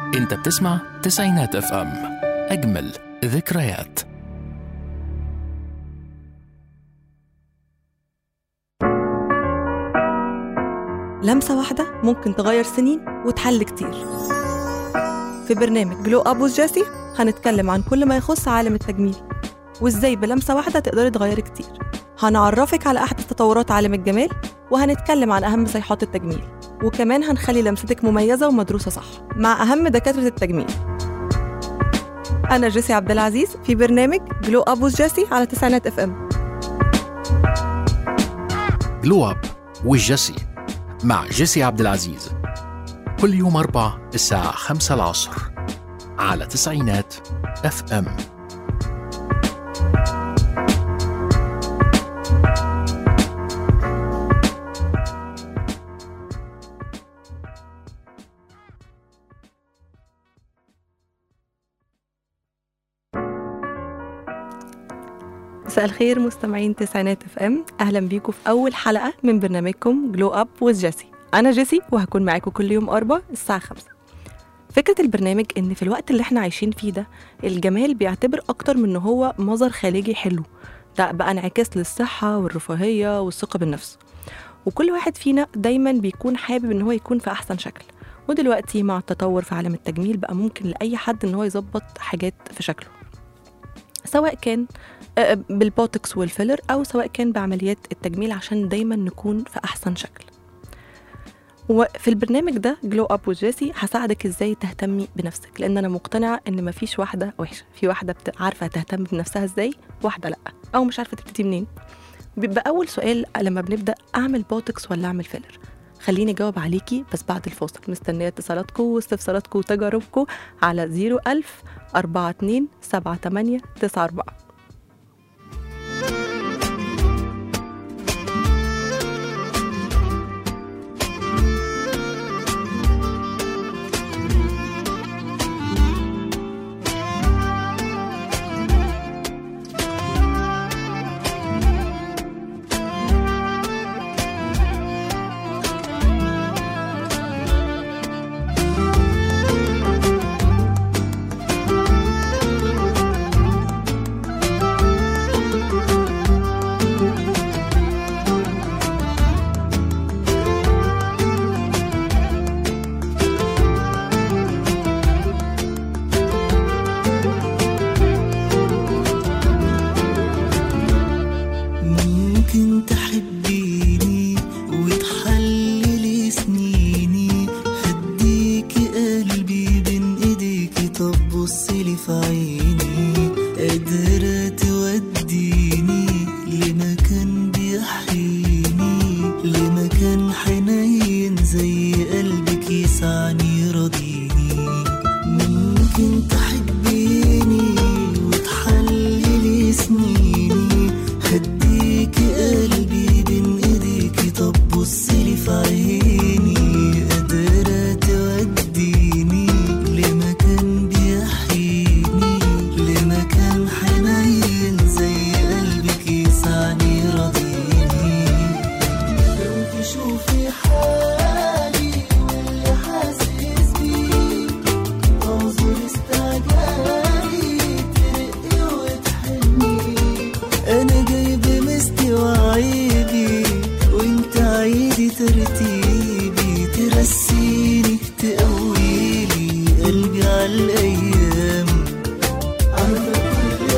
انت بتسمع تسعينات اف ام اجمل ذكريات لمسة واحدة ممكن تغير سنين وتحل كتير في برنامج جلو أب جاسي هنتكلم عن كل ما يخص عالم التجميل وإزاي بلمسة واحدة تقدري تغيري كتير هنعرفك على أحدث تطورات عالم الجمال وهنتكلم عن أهم صيحات التجميل وكمان هنخلي لمستك مميزة ومدروسة صح مع أهم دكاترة التجميل أنا جيسي عبد العزيز في برنامج جلو أب جاسي على تسعينات اف ام جلو اب والجسي مع جيسي عبد العزيز كل يوم أربع الساعة خمسة العصر على تسعينات اف ام مساء الخير مستمعين تسعينات اف ام اهلا بيكم في اول حلقه من برنامجكم جلو اب وذ جيسي انا جيسي وهكون معاكم كل يوم اربع الساعه 5 فكره البرنامج ان في الوقت اللي احنا عايشين فيه ده الجمال بيعتبر اكتر من ان هو مظهر خارجي حلو ده بقى انعكاس للصحه والرفاهيه والثقه بالنفس وكل واحد فينا دايما بيكون حابب ان هو يكون في احسن شكل ودلوقتي مع التطور في عالم التجميل بقى ممكن لاي حد ان هو يظبط حاجات في شكله سواء كان آه، بالبوتوكس والفيلر او سواء كان بعمليات التجميل عشان دايما نكون في احسن شكل وفي البرنامج ده جلو اب وجيسي هساعدك ازاي تهتمي بنفسك لان انا مقتنعه ان مفيش واحده وحشه في واحده بت... عارفه تهتم بنفسها ازاي واحده لا او مش عارفه تبتدي منين بيبقى اول سؤال لما بنبدا اعمل بوتوكس ولا اعمل فيلر خليني اجاوب عليكي بس بعد الفاصل مستنيه اتصالاتكم واستفساراتكم وتجاربكم على 01000 42 78 94 ممكن تحبيني وتحللي سنيني هديكي قلبي بين ايديكي طب بصيلي في عيني قادرة توديني لمكان بيحييني لمكان حنين زي قلبك يسعني يرضيني ممكن تحبيني وتحللي سنيني هديكي قلبي بين ايديكي طب بصيلي في عيني قادرة توديني لمكان بيحييني لمكان حنين زي قلبك يسعني يرضيني لو تشوفي حالي واللي حاسس بيه اعذر استعجالي ترقي وتحني انا جايب مستي وعيبي وانت عيدي ترتيبي ترسيني تقويلي قلبي على الايام عارفة كل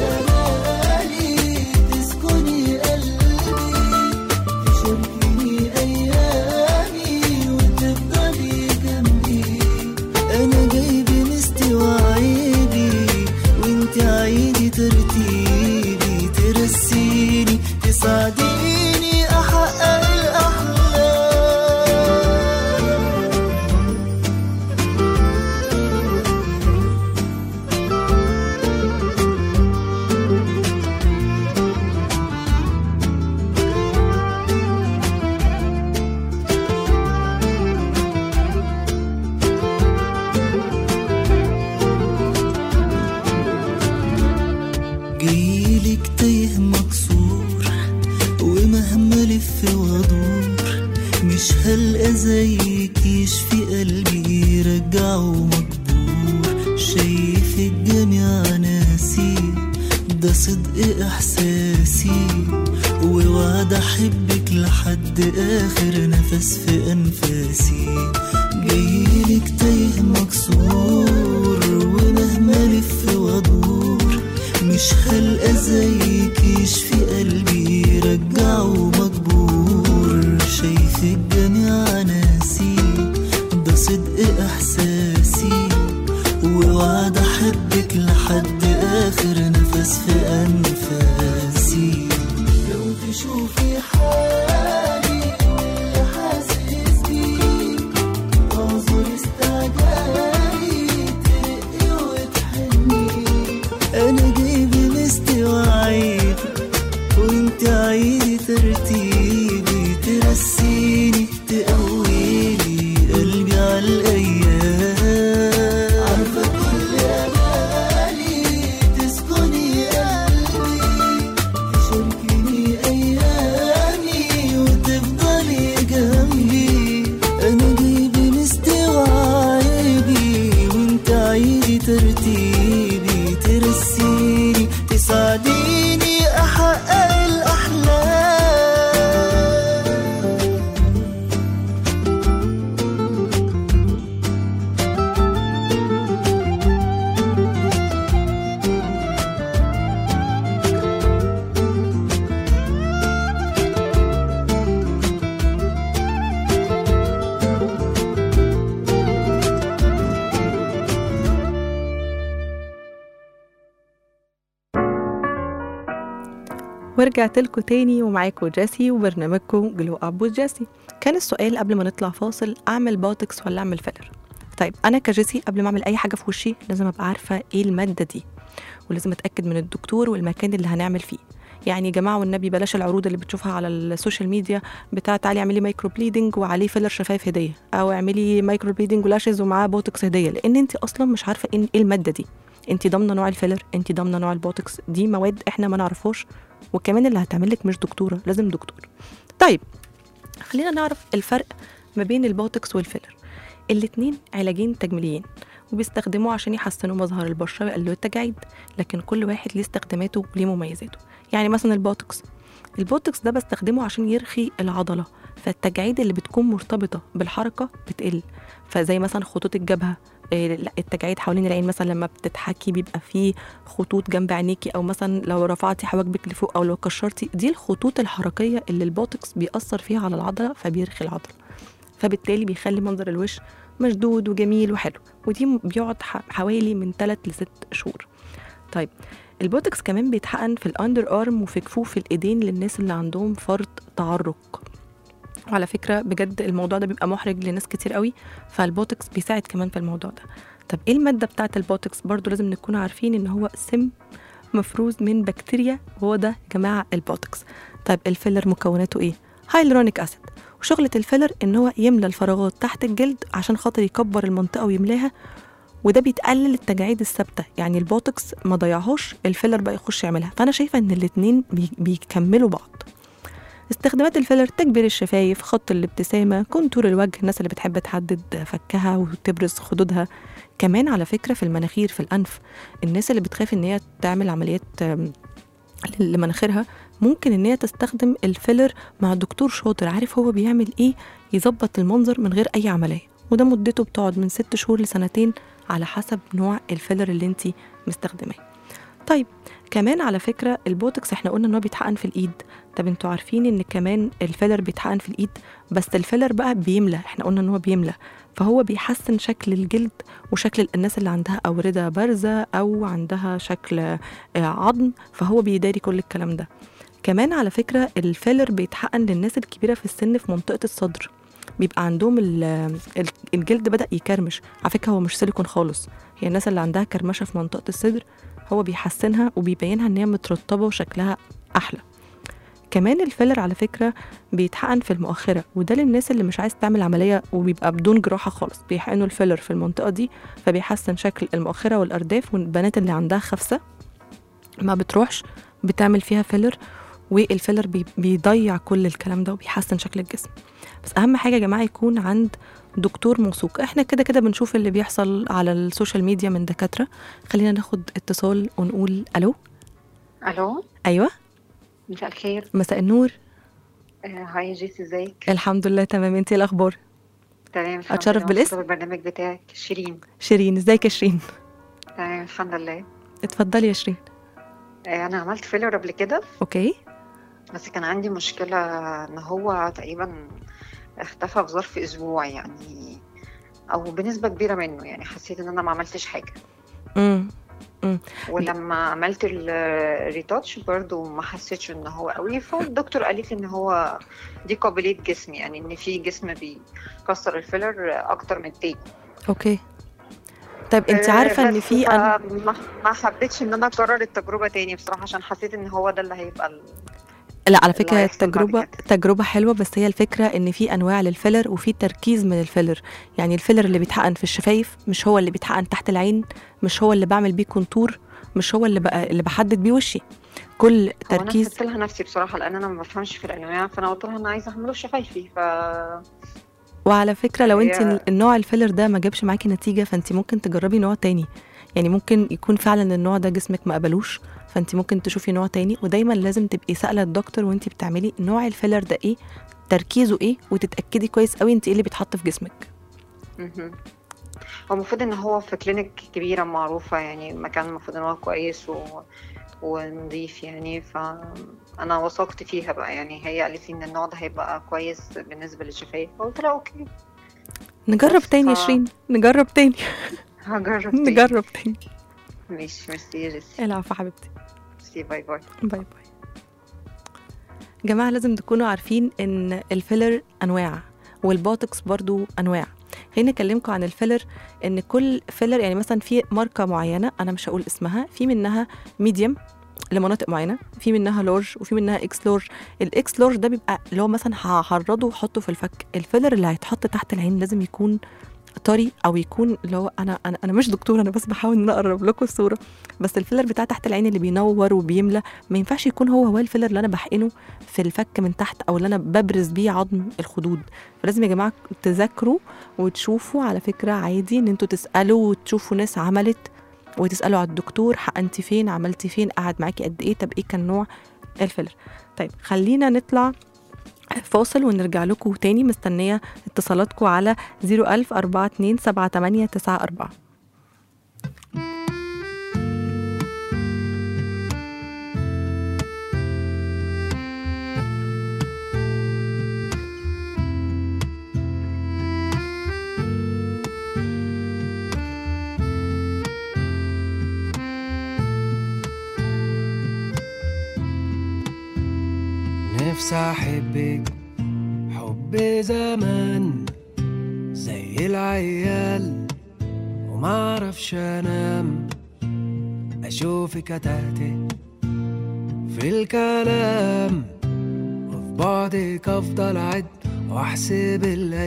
امالي تسكني قلبي تشاركيني ايامي وتفضلي جنبي انا جايبي مستي وعيبي وانت عيدي ترتيبي ترسيني تساعديني احقق الاحلام جايلك تايه مكسور ومهما لف وادور مش هلقى زيك يشفي قلبي يرجعه مكبور شايف الجميع ناسي ده صدق احساسي ووعد احبك لحد اخر نفس في انفاسي جايلك تايه مكسور ومهما الف وادور مش هلقى زيك يشفي قلبي يرجعه مجبور شايف الجميع ناسي ده صدق احساسي ووعد احبك لحد اخر نفس في انفاسي لو تشوفي حالي واللي حاسس بيه اعذر استعجالي ترقي وتحني انا جيبي مستوعب وانت عيدي ترتيبي ترسيني تقويلي قلبي على الايام عارفه كل امالي تسكني قلبي تشاركيني ايامي وتفضلي جنبي انا جيبي مستوعبي وانت عيدي ترتيبي ترسيني تساعديني احقق الاحلام ورجعت لكم تاني ومعاكم جاسي وبرنامجكم جلو اب وجاسي كان السؤال قبل ما نطلع فاصل اعمل بوتوكس ولا اعمل فيلر طيب انا كجيسي قبل ما اعمل اي حاجه في وشي لازم ابقى عارفه ايه الماده دي ولازم اتاكد من الدكتور والمكان اللي هنعمل فيه يعني يا جماعه والنبي بلاش العروض اللي بتشوفها على السوشيال ميديا بتاع تعالي اعملي مايكرو بليدنج وعليه فيلر شفايف هديه او اعملي مايكرو بليدنج ولاشز ومعاه بوتوكس هديه لان انت اصلا مش عارفه ايه إيه الماده دي انت ضامنه نوع الفيلر انت ضامنه نوع البوتوكس دي مواد احنا ما نعرفهاش وكمان اللي هتعمل لك مش دكتوره لازم دكتور طيب خلينا نعرف الفرق ما بين البوتوكس والفيلر الاتنين علاجين تجميليين وبيستخدموه عشان يحسنوا مظهر البشره ويقللوا التجاعيد لكن كل واحد ليه استخداماته وليه مميزاته يعني مثلا البوتوكس البوتوكس ده بستخدمه عشان يرخي العضله فالتجاعيد اللي بتكون مرتبطه بالحركه بتقل فزي مثلا خطوط الجبهه إيه، لا التجاعيد حوالين العين مثلا لما بتضحكي بيبقى فيه خطوط جنب عينيكي او مثلا لو رفعتي حواجبك لفوق او لو كشرتي دي الخطوط الحركيه اللي البوتوكس بيأثر فيها على العضله فبيرخي العضله فبالتالي بيخلي منظر الوش مشدود وجميل وحلو ودي بيقعد ح- حوالي من 3 ل 6 شهور طيب البوتوكس كمان بيتحقن في الاندر ارم وفي كفوف الايدين للناس اللي عندهم فرط تعرق وعلى فكره بجد الموضوع ده بيبقى محرج لناس كتير قوي فالبوتوكس بيساعد كمان في الموضوع ده طب ايه الماده بتاعه البوتوكس برضو لازم نكون عارفين ان هو سم مفروز من بكتيريا وهو ده يا جماعه البوتوكس طيب الفيلر مكوناته ايه هايلورونيك اسيد وشغلة الفيلر ان هو يملى الفراغات تحت الجلد عشان خاطر يكبر المنطقه ويملاها وده بيتقلل التجاعيد الثابته يعني البوتوكس ما ضيعهاش الفيلر بقى يخش يعملها فانا شايفه ان الاتنين بي بيكملوا بعض استخدامات الفيلر تكبير الشفايف خط الابتسامه كونتور الوجه الناس اللي بتحب تحدد فكها وتبرز خدودها كمان على فكره في المناخير في الانف الناس اللي بتخاف ان هي تعمل عمليات آم، لمناخيرها ممكن ان هي تستخدم الفيلر مع دكتور شاطر عارف هو بيعمل ايه يظبط المنظر من غير اي عمليه وده مدته بتقعد من ست شهور لسنتين على حسب نوع الفيلر اللي انت مستخدماه طيب كمان على فكره البوتوكس احنا قلنا ان هو بيتحقن في الايد طب انتوا عارفين ان كمان الفيلر بيتحقن في الايد بس الفيلر بقى بيملى احنا قلنا ان هو بيملى فهو بيحسن شكل الجلد وشكل الناس اللي عندها أوردة بارزة أو عندها شكل آه، عظم فهو بيداري كل الكلام ده كمان على فكرة الفيلر بيتحقن للناس الكبيرة في السن في منطقة الصدر بيبقى عندهم ال- ال- الجلد بدأ يكرمش على فكرة هو مش سيليكون خالص هي الناس اللي عندها كرمشة في منطقة الصدر هو بيحسنها وبيبينها ان هي مترطبة وشكلها أحلى كمان الفيلر على فكرة بيتحقن في المؤخرة وده للناس اللي مش عايز تعمل عملية وبيبقى بدون جراحة خالص بيحقنوا الفيلر في المنطقة دي فبيحسن شكل المؤخرة والأرداف والبنات اللي عندها خفسة ما بتروحش بتعمل فيها فيلر والفيلر بي- بيضيع كل الكلام ده وبيحسن شكل الجسم بس اهم حاجه يا جماعه يكون عند دكتور موثوق احنا كده كده بنشوف اللي بيحصل على السوشيال ميديا من دكاتره خلينا ناخد اتصال ونقول الو الو ايوه مساء الخير مساء النور آه، هاي يا جيسي ازيك الحمد لله تمام انت ايه الاخبار تمام الحمد أتشرف لله، بالاسم؟ مبسوطة بالبرنامج بتاعك شيرين شيرين ازيك يا شيرين تمام الحمد لله اتفضلي يا شيرين آه، انا عملت فيلر قبل كده اوكي بس كان عندي مشكلة ان هو تقريبا اختفى في ظرف اسبوع يعني او بنسبة كبيرة منه يعني حسيت ان انا ما عملتش حاجة امم ولما عملت الريتاتش برضو ما حسيتش ان هو قوي فالدكتور قالت لي ان هو دي قابلية جسم يعني ان في جسم بيكسر الفيلر اكتر من التاني اوكي طيب انت آه، عارفه ان بس في أن... فما- ما حبيتش ان انا اكرر التجربه تاني بصراحه عشان حسيت ان هو ده اللي هيبقى ال... لا على اللي فكرة هيحصل بعد التجربة كده. تجربة حلوة بس هي الفكرة إن في أنواع للفيلر وفي تركيز من الفيلر يعني الفيلر اللي بيتحقن في الشفايف مش هو اللي بيتحقن تحت العين مش هو اللي بعمل بيه كونتور مش هو اللي بقى اللي بحدد بيه وشي كل هو انا تركيز سبت لها نفسي بصراحه لان انا ما بفهمش في الانواع فانا قلت لها انا عايزه اعمله في شفايفي ف وعلى فكرة لو انت هي- النوع الفيلر ده ما جابش معاكي نتيجة فانت ممكن تجربي نوع تاني يعني ممكن يكون فعلا النوع ده جسمك ما قبلوش فانت ممكن تشوفي نوع تاني ودايما لازم تبقي سائلة الدكتور وانت بتعملي نوع الفيلر ده ايه تركيزه ايه وتتأكدي كويس قوي انت ايه اللي بيتحط في جسمك مهم. هو المفروض ان هو في كلينيك كبيره معروفه يعني مكان المفروض ان هو كويس و... ونضيف يعني فانا وثقت فيها بقى يعني هي قالت لي ان النوع ده هيبقى كويس بالنسبه للشفايف قلت لها اوكي نجرب بس تاني يا ف- شيرين نجرب تاني هجرب تاني نجرب تاني ماشي ميرسي يا جيسي العفو حبيبتي ميرسي باي باي باي باي جماعة لازم تكونوا عارفين ان الفيلر انواع والبوتوكس برضو انواع خليني اكلمكم عن الفيلر ان كل فيلر يعني مثلا في ماركة معينة انا مش هقول اسمها في منها ميديوم لمناطق معينة في منها لارج وفي منها اكس لارج الاكس لارج ده بيبقى اللي هو مثلا هعرضه واحطه في الفك الفيلر اللي هيتحط تحت العين لازم يكون طري او يكون اللي هو انا انا انا مش دكتور انا بس بحاول ان أنا اقرب لكم الصوره بس الفيلر بتاع تحت العين اللي بينور وبيملى ما ينفعش يكون هو هو الفيلر اللي انا بحقنه في الفك من تحت او اللي انا ببرز بيه عظم الخدود فلازم يا جماعه تذاكروا وتشوفوا على فكره عادي ان انتوا تسالوا وتشوفوا ناس عملت وتسالوا على الدكتور حقنتي فين عملتي فين قعد معاكي قد ايه طب ايه كان نوع الفيلر طيب خلينا نطلع فاصل ونرجع لكم تاني مستنيه اتصالاتكم على 01000 42 78 94 نفسي احبك حب زمان زي العيال وما اعرفش انام اشوفك تحتي في الكلام وفي بعدك افضل اعد واحسب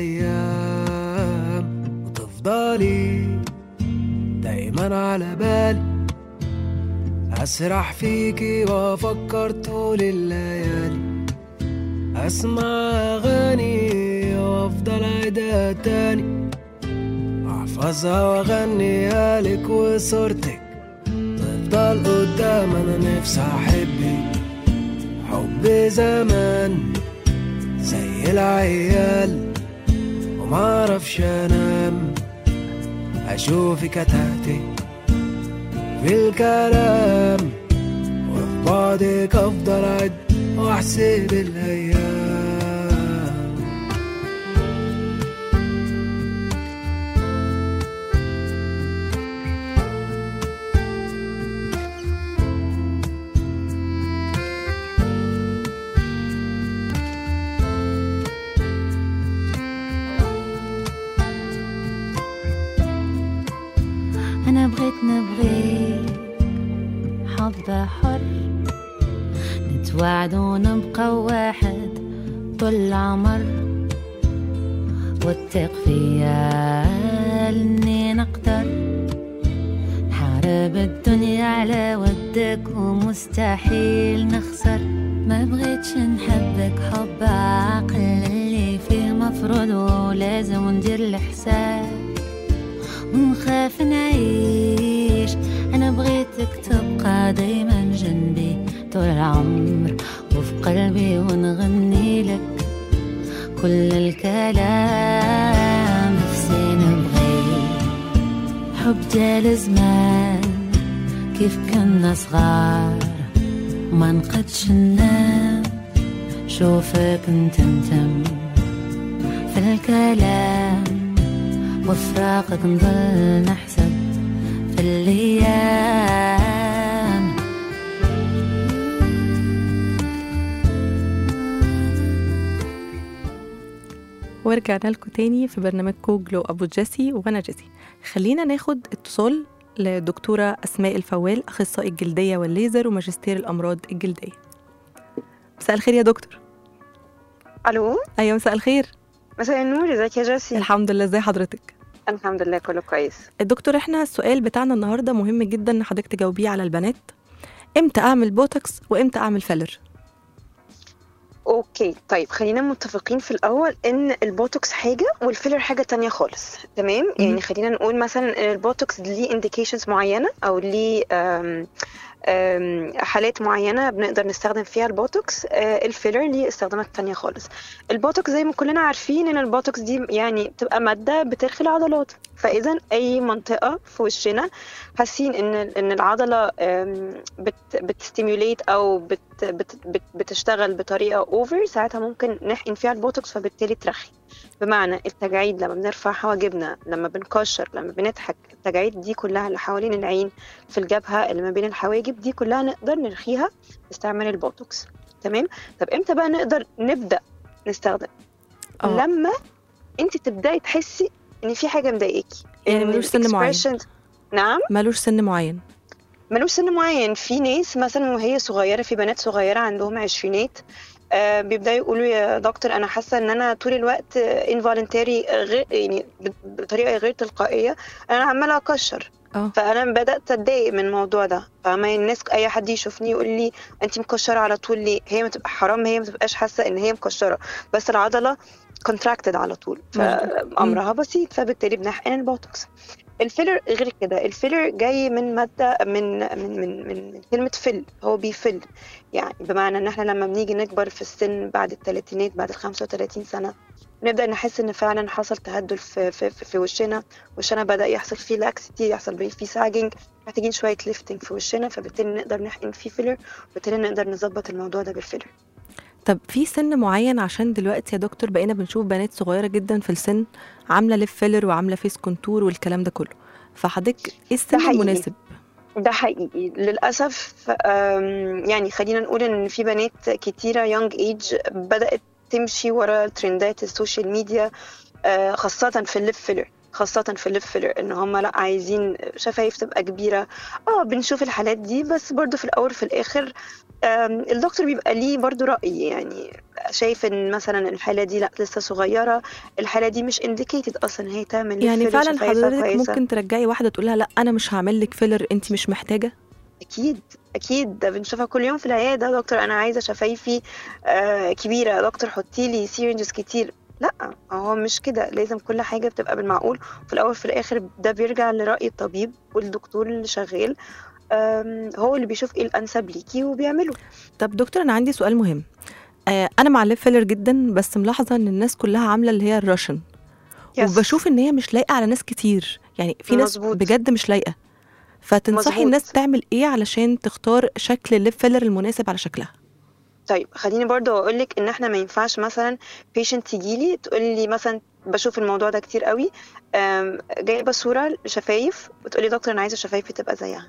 الايام وتفضلي دايما على بالي أسرح فيكي وأفكر طول الليالي أسمع أغاني وأفضل أعيدها تاني أحفظها وأغنيها لك وصورتك تفضل قدام أنا نفسي أحبك حب زمان زي العيال ومعرفش أنام أشوفك تحتي في الكلام وفي بعدك افضل اعد واحسب الايام أنا بغيت نبغيك حب حر نتوعد ونبقى واحد طول العمر واتق فيا إني نقدر نحارب الدنيا على ود بدك ومستحيل نخسر ما بغيتش نحبك حب عقل اللي فيه مفروض ولازم ندير الحساب ونخاف نعيش أنا بغيتك تبقى دايما جنبي طول العمر وفي قلبي ونغني لك كل الكلام نفسي نبغي حب جال زمان كيف كنا صغار ما نقدش ننام شوفك نتمتم في الكلام وفراقك نضل نحسب في الأيام ورجعنا لكم تاني في برنامجكم جلو أبو جيسي وأنا جيسي خلينا ناخد اتصال لدكتورة أسماء الفوال أخصائي الجلدية والليزر وماجستير الأمراض الجلدية مساء الخير يا دكتور الو أيوة مساء الخير مساء النور ازيك يا جاسي الحمد لله ازي حضرتك الحمد لله كله كويس الدكتور احنا السؤال بتاعنا النهارده مهم جدا ان حضرتك تجاوبيه على البنات امتى اعمل بوتوكس وامتى اعمل فيلر اوكي طيب خلينا متفقين في الاول ان البوتوكس حاجه والفيلر حاجه تانية خالص تمام مهم. يعني خلينا نقول مثلا ان البوتوكس ليه انديكيشنز معينه او ليه آم، آم، حالات معينه بنقدر نستخدم فيها البوتوكس آه، الفيلر ليه استخدامات تانية خالص البوتوكس زي ما كلنا عارفين ان البوتوكس دي يعني بتبقى ماده بترخي العضلات فاذا اي منطقه في وشنا حاسين ان ان العضله آم، بت بتستيموليت او بت بت بت بتشتغل بطريقه اوفر ساعتها ممكن نحقن فيها البوتوكس فبالتالي ترخي بمعنى التجاعيد لما بنرفع حواجبنا لما بنكشر لما بنضحك التجاعيد دي كلها اللي حوالين العين في الجبهه اللي ما بين الحواجب دي كلها نقدر نرخيها باستعمال البوتوكس تمام طب امتى بقى نقدر نبدا نستخدم اه لما انت تبداي تحسي ان في حاجه مضايقاكي يعني إن ملوش سن معين. الexpressions- نعم ملوش سن معين ملوش سن معين في ناس مثلا وهي صغيره في بنات صغيره عندهم عشرينات آه بيبداوا يقولوا يا دكتور انا حاسه ان انا طول الوقت انفولنتاري غير يعني ب- بطريقه غير تلقائيه انا عماله اكشر اه فانا بدات اتضايق من الموضوع ده فما الناس اي حد يشوفني يقول لي انت مكشره على طول ليه هي ما تبقى حرام هي ما تبقاش حاسه ان هي مكشره بس العضله كونتراكتد على طول مظبوط. فامرها بسيط فبالتالي بنحقن البوتوكس الفيلر غير كده الفيلر جاي من ماده من من من من, من كلمه فل هو بيفل يعني بمعنى ان احنا لما بنيجي نكبر في السن بعد الثلاثينات بعد ال 35 سنه نبدا نحس ان فعلا حصل تهدل في في, في, في وشنا وشنا بدا يحصل فيه لاكسيتي يحصل بيه فيه ساجنج محتاجين شويه ليفتنج في وشنا فبالتالي نقدر نحقن فيه فيلر وبالتالي نقدر نظبط الموضوع ده بالفيلر طب في سن معين عشان دلوقتي يا دكتور بقينا بنشوف بنات صغيره جدا في السن عامله ليف فيلر وعامله فيس كونتور والكلام ده كله فحضرتك ايه السن حقيقي. المناسب ده حقيقي للأسف أم، يعني خلينا نقول إن في بنات كتيرة يونج ايج بدأت تمشي ورا ترندات السوشيال ميديا آه، خاصة في الليب فيلر خاصة في الليب فيلر إن هم لا عايزين شفايف تبقى كبيرة اه بنشوف الحالات دي بس برضو في الأول في الآخر آم، الدكتور بيبقى ليه برضو رأي يعني شايف إن مثلا الحالة دي لا لسه صغيرة الحالة دي مش انديكيتد أصلا هي تعمل lip يعني filler فعلا شفايفها حضرتك كويسة. ممكن ترجعي واحده تقول لها لا انا مش هعمل لك فيلر انت مش محتاجه اكيد اكيد ده بنشوفها كل يوم في العياده دكتور انا عايزه شفايفي آه كبيره يا دكتور حطي لي سيرنجز كتير لا هو مش كده لازم كل حاجه بتبقى بالمعقول وفي الاول في الاخر ده بيرجع لراي الطبيب والدكتور اللي شغال آم، هو اللي بيشوف ايه الانسب ليكي وبيعمله طب دكتور انا عندي سؤال مهم آه انا مع الليب فيلر جدا بس ملاحظه ان الناس كلها عامله اللي هي الراشن يس. وبشوف ان هي مش لايقه على ناس كتير يعني في ناس مظبوط. بجد مش لايقه فتنصحي مظبوط. الناس تعمل ايه علشان تختار شكل الليب فيلر المناسب على شكلها طيب خليني برضو اقول لك ان احنا ما ينفعش مثلا بيشنت تيجي لي تقول لي مثلا بشوف الموضوع ده كتير قوي آم، جايبه صوره شفايف وتقول لي دكتور انا عايزه شفايفي تبقى زيها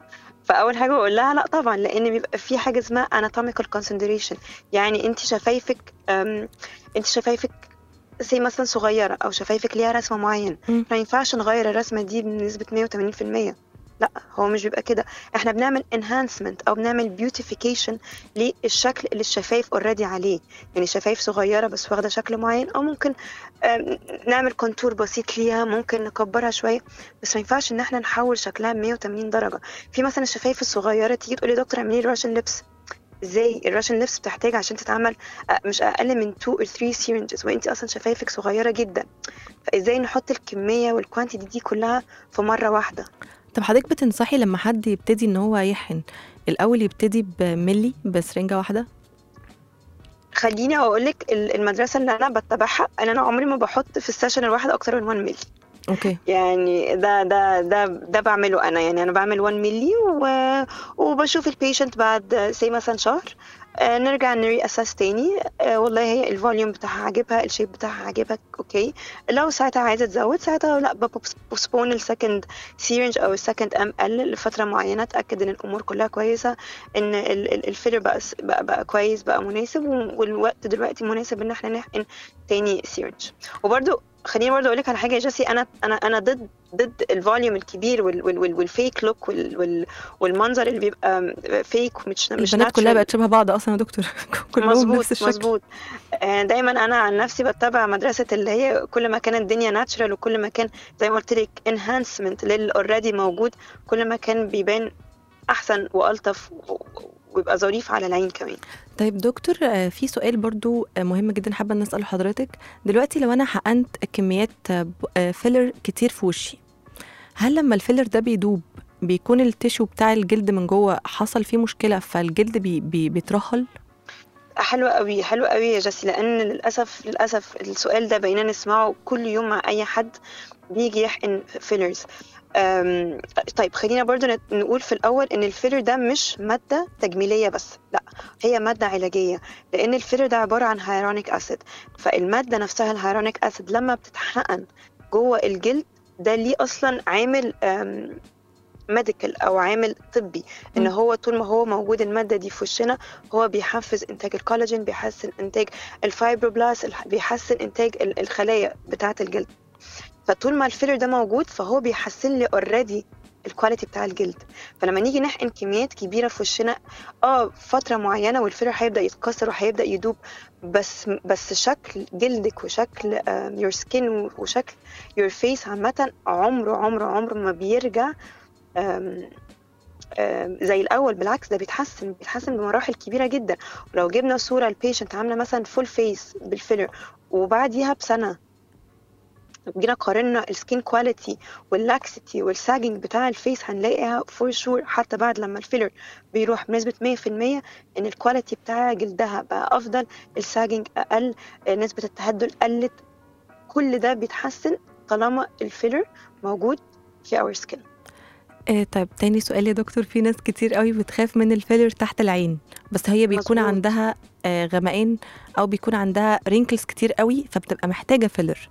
فاول حاجه بقول لها لا طبعا لان بيبقى في حاجه اسمها anatomical consideration يعني انت شفايفك آم، انت شفايفك زي مثلا صغيره او شفايفك ليها رسمه معينه مم. ما ينفعش نغير الرسمه دي بنسبه 180% لا هو مش بيبقى كده احنا بنعمل enhancement او بنعمل beautification للشكل اللي الشفايف اوريدي عليه يعني شفايف صغيره بس واخده شكل معين او ممكن آم، نعمل كونتور بسيط ليها ممكن نكبرها شويه بس ما ينفعش ان احنا نحول شكلها 180 درجه في مثلا الشفايف الصغيره تيجي تقولي يا دكتور اعملي لي راشن لبس ازاي الراشن لبس بتحتاج عشان تتعمل آه، مش اقل من 2 or 3 syringes وانت اصلا شفايفك صغيره جدا فازاي نحط الكميه والكوانتيتي دي كلها في مره واحده طب حضرتك بتنصحي لما حد يبتدي ان هو يحقن الاول يبتدي بملي بسرنجه واحده خليني اقول لك المدرسه اللي انا بتبعها ان انا عمري ما بحط في السيشن الواحد اكتر من 1 مللي اوكي يعني ده ده ده ده بعمله انا يعني انا بعمل 1 مللي و... وبشوف البيشنت بعد سي مثلا شهر آه، نرجع نري اساس تاني آه، والله هي الفوليوم بتاعها عاجبها الشيب بتاعها عاجبها اوكي لو ساعتها عايزه تزود ساعتها لا ببوستبون السكند سيرنج او السكند ام ال لفتره معينه اتاكد ان الامور كلها كويسه ان ال- ال- الفيلر بقى س- بقى, بقى كويس بقى مناسب والوقت دلوقتي مناسب ان احنا نحقن تاني سيرنج وبرده خليني برضه اقول لك على حاجه يا جيسي انا انا انا ضد ضد الفوليوم الكبير وال وال وال والفيك لوك وال وال والمنظر اللي بيبقى فيك ومش مش البنات كلها natural. بقت شبه بعض اصلا يا دكتور كلهم مظبوط نفس الشكل مظبوط آه، دايما انا عن نفسي بتبع مدرسه اللي هي كل ما كانت الدنيا ناتشرال وكل ما كان زي ما قلت لك انهانسمنت للي اوريدي موجود كل ما كان بيبان احسن والطف و- ويبقى ظريف على العين كمان طيب دكتور آه، في سؤال برضو آه، مهم جدا حابه ان اساله حضرتك دلوقتي لو انا حقنت كميات آه، ب- آه، فيلر كتير في وشي هل لما الفيلر ده بيدوب بيكون التيشو بتاع الجلد من جوه حصل فيه مشكله فالجلد بي بي بيترهل حلو قوي حلو قوي يا جاسي لان للاسف للاسف السؤال ده بقينا نسمعه كل يوم مع اي حد بيجي يحقن فيلرز أم، طيب خلينا برضو نت- نقول في الأول إن الفيلر ده مش مادة تجميلية بس لا هي مادة علاجية لأن الفيلر ده عبارة عن هيرونيك أسيد فالمادة نفسها الهيرونيك أسيد لما بتتحقن جوه الجلد ده ليه أصلا عامل ميديكال أو عامل طبي إن مم. هو طول ما هو موجود المادة دي في وشنا هو بيحفز إنتاج الكولاجين بيحسن إنتاج الفايبروبلاست الح- بيحسن إنتاج ال- الخلايا بتاعة الجلد فطول ما الفيلر ده موجود فهو بيحسن لي اوريدي الكواليتي بتاع الجلد فلما نيجي نحقن كميات كبيره في وشنا اه فتره معينه والفيلر هيبدا يتكسر وهيبدا يدوب بس بس شكل جلدك وشكل يور سكين وشكل يور فيس عامه عمره عمره عمره ما بيرجع آم، آم، زي الاول بالعكس ده بيتحسن بيتحسن بمراحل كبيره جدا ولو جبنا صوره البيشنت عامله مثلا فول فيس بالفيلر وبعديها بسنه جينا قارنا السكين كواليتي واللاكسيتي والساجنج بتاع الفيس هنلاقيها فور شور حتى بعد لما الفيلر بيروح بنسبة 100% ان الكواليتي بتاع جلدها بقى افضل الساجنج اقل آه، نسبة التهدل قلت كل ده بيتحسن طالما الفيلر موجود في اور سكين آه طيب تاني سؤال يا دكتور في ناس كتير قوي بتخاف من الفيلر تحت العين بس هي بيكون مظبوط. عندها آه غمقان او بيكون عندها رينكلز كتير قوي فبتبقى محتاجه فيلر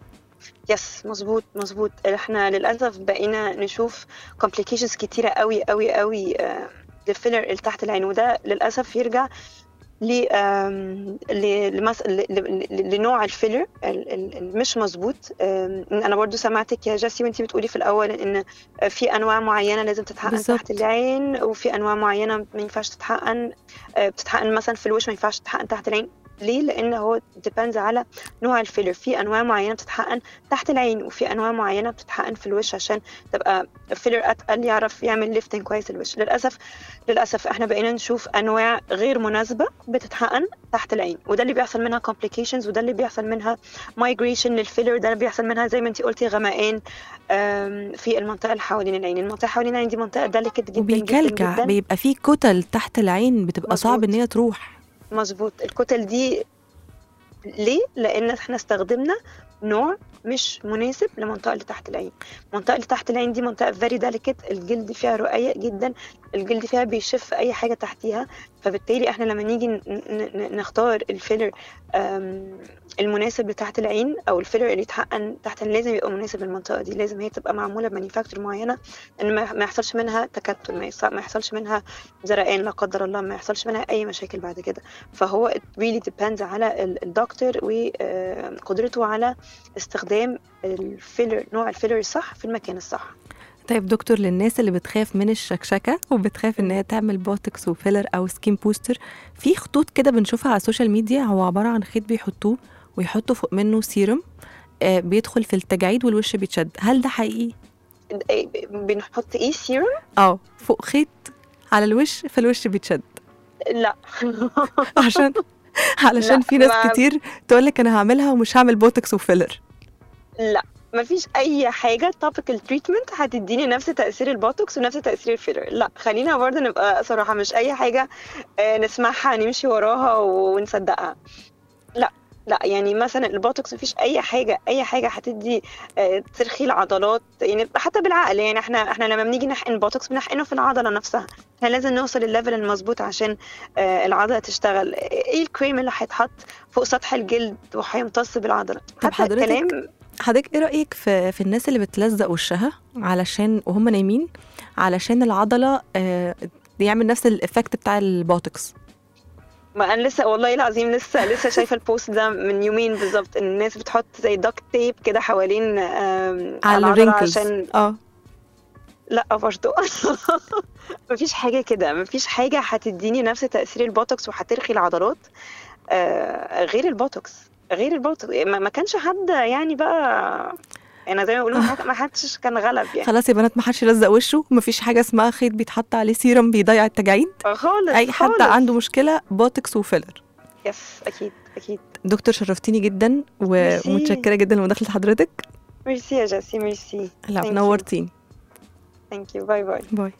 يس مظبوط مظبوط احنا للاسف بقينا نشوف complications كتيره قوي قوي قوي آه، للفيلر اللي تحت العين وده للاسف يرجع ل آم، ل- لمس... ل... ل... ل- لنوع الفيلر ال- ال- المش مظبوط آم، انا برضو سمعتك يا جاسي وانتي بتقولي في الاول ان في انواع معينه لازم تتحقن بالظبط. تحت العين وفي انواع معينه ما ينفعش تتحقن آه، بتتحقن مثلا في الوش ما ينفعش تتحقن تحت العين ليه لان هو depends على نوع الفيلر في انواع معينه بتتحقن تحت العين وفي انواع معينه بتتحقن في الوش عشان تبقى فيلر اتقل يعرف يعمل ليفتنج كويس الوش للاسف للاسف احنا بقينا نشوف انواع غير مناسبه بتتحقن تحت العين وده اللي بيحصل منها complications وده اللي بيحصل منها migration للفيلر ده اللي بيحصل منها زي ما انت قلتي غمقان آم، في المنطقه اللي حوالين العين المنطقه حوالين العين دي منطقه delicate جدا جدا وبيكلكع جدا بيبقى فيه كتل تحت العين بتبقى صعب مظبوط. ان هي تروح مظبوط الكتل دي ليه؟ لأن احنا استخدمنا نوع مش مناسب لمنطقة اللي تحت العين المنطقة اللي تحت العين دي منطقة very delicate الجلد فيها رقيق جدا الجلد فيها بيشف أي حاجة تحتيها فبالتالي احنا لما نيجي ن- ن- نختار الفيلر آم، المناسب لتحت العين أو الفيلر اللي يتحقن تحت العين لازم يبقى مناسب للمنطقة دي لازم هي تبقى معمولة بمانيفاكتور معينة إن ما ما يحصلش منها تكتل ما يحصل- ما يحصلش منها زرقان لا قدر الله ما يحصلش منها أي مشاكل بعد كده فهو it really depends على ال- الدكتور وقدرته على استخدام الفيلر نوع الفيلر الصح في المكان الصح طيب دكتور للناس اللي بتخاف من الشكشكه وبتخاف ان هي تعمل بوتوكس وفيلر او سكين بوستر في خطوط كده بنشوفها على السوشيال ميديا هو عباره عن خيط بيحطوه ويحطوا فوق منه سيروم آه بيدخل في التجاعيد والوش بيتشد هل ده حقيقي إيه، بنحط ايه سيروم اه فوق خيط على الوش فالوش بيتشد لا عشان علشان لا، في ناس ما- كتير تقول لك انا هعملها ومش هعمل بوتوكس وفيلر لا مفيش اي حاجه توبيكال تريتمنت هتديني نفس تاثير البوتوكس ونفس تاثير الفيلر لا خلينا برضه نبقى صراحه مش اي حاجه آه، نسمعها نمشي وراها ونصدقها لا لا يعني مثلا البوتوكس مفيش اي حاجه اي حاجه هتدي آه، ترخي العضلات يعني حتى بالعقل يعني احنا احنا لما بنيجي نحقن بوتوكس بنحقنه في العضله نفسها احنا لازم نوصل للليفل المظبوط عشان آه، العضله تشتغل ايه الكريم اللي هيتحط فوق سطح الجلد وهيمتص بالعضله طب حتى حضرتك الكلام حضرتك ايه رايك في في الناس اللي بتلزق وشها علشان وهم نايمين علشان العضله آه يعمل نفس الايفكت بتاع البوتوكس ما انا لسه والله العظيم لسه لسه شايفه البوست ده من يومين بالظبط ان الناس بتحط زي دكت تيب كده حوالين آم، على العضله الرينكلز عشان اه لا برضه مفيش حاجه كده مفيش حاجه هتديني نفس تاثير البوتوكس وهترخي العضلات آه، غير البوتوكس غير البوتوكس ما ما كانش حد يعني بقى انا زي ما بيقولوا ما حد- ما حدش كان غلب يعني خلاص يا بنات ما حدش يلزق وشه مفيش حاجه اسمها خيط بيتحط عليه سيرم بيضيع التجاعيد خالص اي حد خالص. عنده مشكله بوتوكس وفيلر يس اكيد اكيد دكتور شرفتيني جدا ميرسي. ومتشكره جدا لمداخله حضرتك ميرسي يا جاسي ميرسي لا Thank you. نورتيني ثانك يو باي باي باي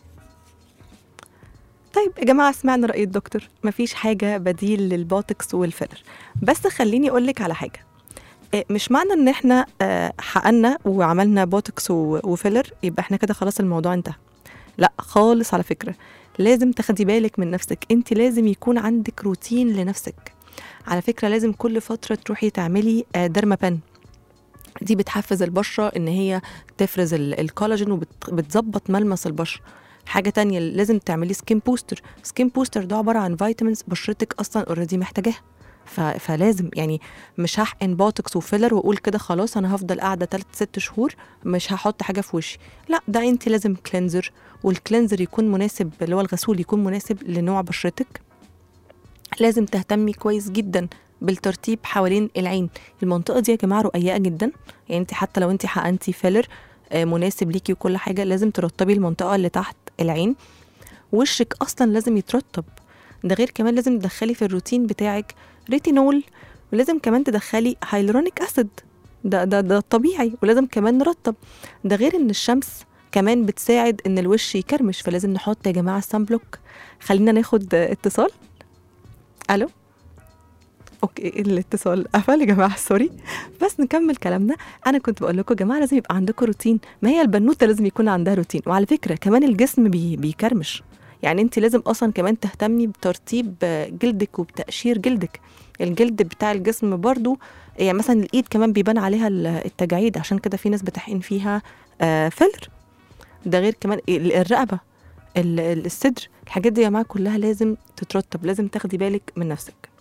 طيب يا جماعة سمعنا رأي الدكتور مفيش حاجة بديل للبوتوكس والفيلر بس خليني أقولك على حاجة آه، مش معنى ان احنا آه، حقنا وعملنا بوتوكس و- وفيلر يبقى احنا كده خلاص الموضوع انتهى لا خالص على فكرة لازم تاخدي بالك من نفسك انت لازم يكون عندك روتين لنفسك على فكرة لازم كل فترة تروحي تعملي آه، ديرما بان دي بتحفز البشرة ان هي تفرز ال- الكولاجين وبتظبط ملمس البشرة حاجة تانية لازم تعملي سكين بوستر سكين بوستر ده عبارة عن فيتامينز بشرتك أصلا اوريدي محتاجاها ف... فلازم يعني مش هحقن بوتوكس وفيلر واقول كده خلاص انا هفضل قاعده 3 6 شهور مش هحط حاجه في وشي لا ده انت لازم كلينزر والكلينزر يكون مناسب اللي هو الغسول يكون مناسب لنوع بشرتك لازم تهتمي كويس جدا بالترتيب حوالين العين المنطقه دي يا جماعه رقيقه جدا يعني انت حتى لو انت حقنتي فيلر آه، مناسب ليكي وكل حاجه لازم ترطبي المنطقه اللي تحت العين وشك اصلا لازم يترطب ده غير كمان لازم تدخلي في الروتين بتاعك ريتينول ولازم كمان تدخلي هايلورونيك اسيد ده ده ده الطبيعي ولازم كمان نرطب ده غير ان الشمس كمان بتساعد ان الوش يكرمش فلازم نحط يا جماعه السان بلوك خلينا ناخد آه، اتصال الو اوكي الاتصال قفل يا جماعه سوري بس نكمل كلامنا انا كنت بقول لكم يا جماعه لازم يبقى عندكم روتين ما هي البنوته لازم يكون عندها روتين وعلى فكره كمان الجسم بي بيكرمش يعني انت لازم اصلا كمان تهتمي بترطيب آه، جلدك وبتقشير جلدك الجلد بتاع الجسم برضو يعني مثلا الايد كمان بيبان عليها ال- التجاعيد عشان كده في ناس بتحقن فيها آه، فيلر ده غير كمان ال- الرقبه ال- ال- الصدر الحاجات دي يا جماعه كلها لازم تترطب لازم تاخدي بالك من نفسك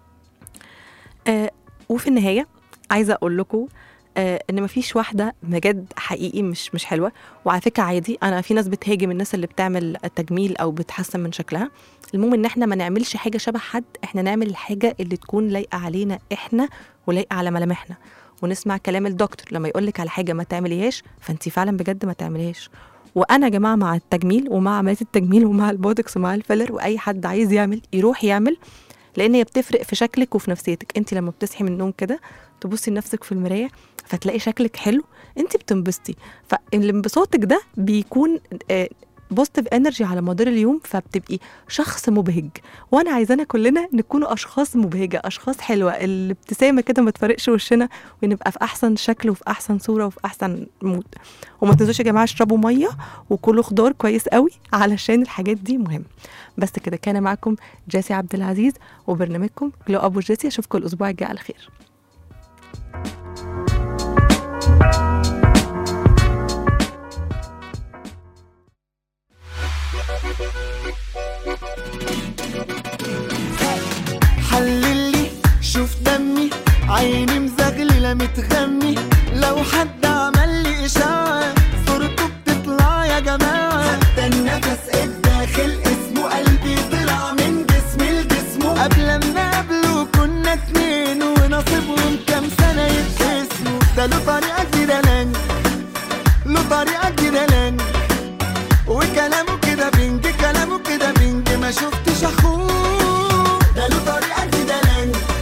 آه وفي النهايه عايزه اقول لكم آه ان مفيش واحده بجد حقيقي مش مش حلوه وعلى فكره عادي انا في ناس بتهاجم الناس اللي بتعمل تجميل او بتحسن من شكلها المهم ان احنا ما نعملش حاجه شبه حد احنا نعمل الحاجه اللي تكون لايقه علينا احنا ولايقه على ملامحنا ونسمع كلام الدكتور لما يقول لك على حاجه ما تعمليهاش فانت فعلا بجد ما تعمليهاش وانا يا جماعه مع التجميل ومع عمليه التجميل ومع البوتوكس ومع الفيلر واي حد عايز يعمل يروح يعمل لان هي بتفرق في شكلك وفي نفسيتك انت لما بتصحي من النوم كده تبصي لنفسك في المرايه فتلاقي شكلك حلو انت بتنبسطي فالانبساطك ده بيكون بوزيتيف انرجي على مدار اليوم فبتبقي شخص مبهج وانا عايزانا كلنا نكون اشخاص مبهجه اشخاص حلوه الابتسامه كده ما تفرقش وشنا ونبقى في احسن شكل وفي احسن صوره وفي احسن مود وما تنسوش يا جماعه اشربوا ميه وكلوا خضار كويس قوي علشان الحاجات دي مهمه بس كده كان معكم جاسي عبد العزيز وبرنامجكم جلو ابو جاسي اشوفكم الاسبوع الجاي على خير حللي شوف دمي عيني مزغللة متغمي لو حد عمل لي إشاعة صورته بتطلع طريقة جديدة لانج له طريقة جديدة لانج وكلامه كده بينج كلامه كده بينج ما شفتش اخوه ده له طريقة جديدة لانج